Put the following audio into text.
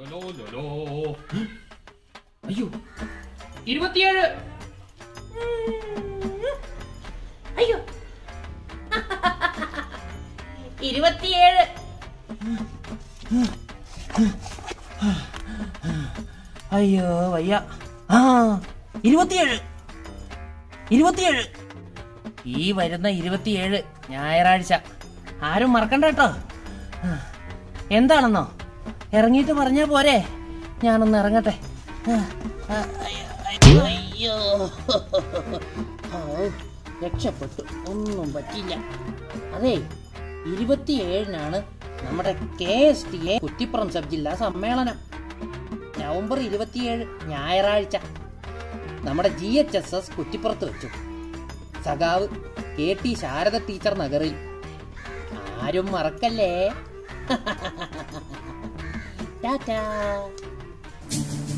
Law, law, law. അയ്യോ ഇരുപത്തിയേഴ് അയ്യോ ഇരുപത്തിയേഴ് അയ്യോ വയ്യ ആ ഇരുപത്തിയേഴ് ഇരുപത്തിയേഴ് ഈ വരുന്ന ഇരുപത്തിയേഴ് ഞായറാഴ്ച ആരും മറക്കണ്ട കേട്ടോ ആ, എന്താണെന്നോ ഇറങ്ങിയിട്ട് പറഞ്ഞാ പോരെ ഞാനൊന്ന് ഇറങ്ങട്ടെ ആ, ആ, അയ്യോ, അയ്യോ, അയ്യോ ഔ, രക്ഷപ്പെട്ടു ഒന്നും പറ്റില്ല അതെ ഇരുപത്തിയേഴിനാണ് നമ്മുടെ K S T A Kuttippuram sub ജില്ലാ സമ്മേളനം നവംബർ ഇരുപത്തിയേഴ് ഞായറാഴ്ച നമ്മുടെ ജി എച്ച് എസ് എസ് കുറ്റിപ്പുറത്ത് വെച്ചു സഖാവ് കെ ടി ശാരദ ടീച്ചർ നഗറിൽ ആരും മറക്കല്ലേ ടാറ്റാ